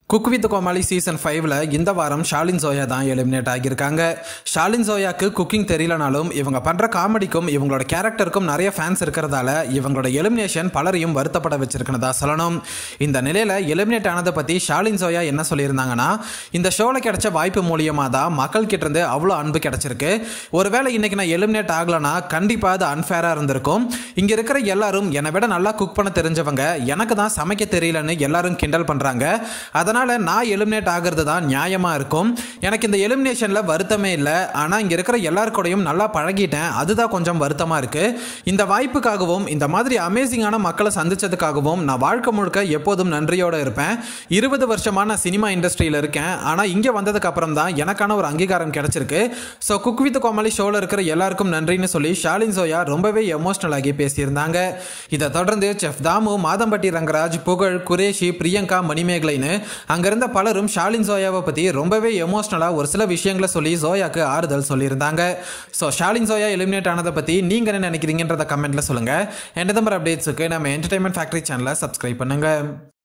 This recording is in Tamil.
குக் வித் கோமாளி சீசன் ஃபைவ்ல இந்த வாரம் ஷாலின் சோயா தான் எலிமினேட் ஆகியிருக்காங்க ஷாலின் சோயாக்கு குக்கிங் தெரியலனாலும் இவங்க பண்ற காமெடிக்கும் இவங்களோட கேரக்டருக்கும் நிறைய ஃபேன்ஸ் இருக்கிறதால இவங்களோட எலிமினேஷன் பலரையும் வருத்தப்பட வச்சிருக்கனதா சொல்லணும் இந்த நிலையில எலிமினேட் ஆனதை பத்தி ஷாலின் சோயா என்ன சொல்லியிருந்தாங்கன்னா இந்த ஷோல கிடைச்ச வாய்ப்பு மூலியமா தான் மக்கள் கிட்ட இருந்து அவ்வளோ அன்பு கிடைச்சிருக்கு ஒருவேளை இன்னைக்கு நான் எலிமினேட் ஆகலனா கண்டிப்பா அது அன்ஃபேரா இருந்திருக்கும் இங்க இருக்கிற எல்லாரும் என்னை விட நல்லா குக் பண்ண தெரிஞ்சவங்க எனக்கு தான் சமைக்க தெரியலன்னு எல்லாரும் கிண்டல் பண்றாங்க அதனால நான் எலிமினேட் ஆகிறது தான் நியாயமா இருக்கும் எனக்கு இந்த எலிமினேஷன்ல வருத்தமே இல்லை ஆனா இங்க இருக்கிற எல்லார் கூடயும் நல்லா பழகிட்டேன் அதுதான் கொஞ்சம் வருத்தமா இருக்கு இந்த வாய்ப்புக்காகவும் இந்த மாதிரி அமேசிங்கான மக்களை சந்திச்சதுக்காகவும் நான் வாழ்க்கை முழுக்க எப்போதும் நன்றியோட இருப்பேன் இருபது வருஷமா நான் சினிமா இண்டஸ்ட்ரியில் இருக்கேன் ஆனா இங்க வந்ததுக்கு அப்புறம் தான் எனக்கான ஒரு அங்கீகாரம் கிடைச்சிருக்கு ஸோ குக் வித் கோமாளி ஷோல இருக்கிற எல்லாருக்கும் நன்றின்னு சொல்லி ஷாலின் சோயா ரொம்பவே எமோஷனல் ஆகி பேசியிருந்தாங்க இதை தொடர்ந்து செஃப் தாமு மாதம்பட்டி ரங்கராஜ் புகழ் குரேஷி பிரியங்கா மணிமேகலைன்னு அங்கிருந்த பலரும் ஷாலின் சோயாவை பற்றி ரொம்பவே எமோஷ்னலாக ஒரு சில விஷயங்களை சொல்லி ஜோயாக்கு ஆறுதல் சொல்லியிருந்தாங்க ஸோ ஷாலின் சோயா எலிமினேட் ஆனதை பற்றி நீங்கள் என்ன நினைக்கிறீங்கன்றத கமெண்ட்டில் சொல்லுங்கள் எந்த மாதிரி அப்டேட்ஸுக்கு நம்ம என்டர்டைன்மெண்ட் ஃபேக்ட்ரி சேனலை சப்ஸ்கிரைப் பண்ணுங்கள்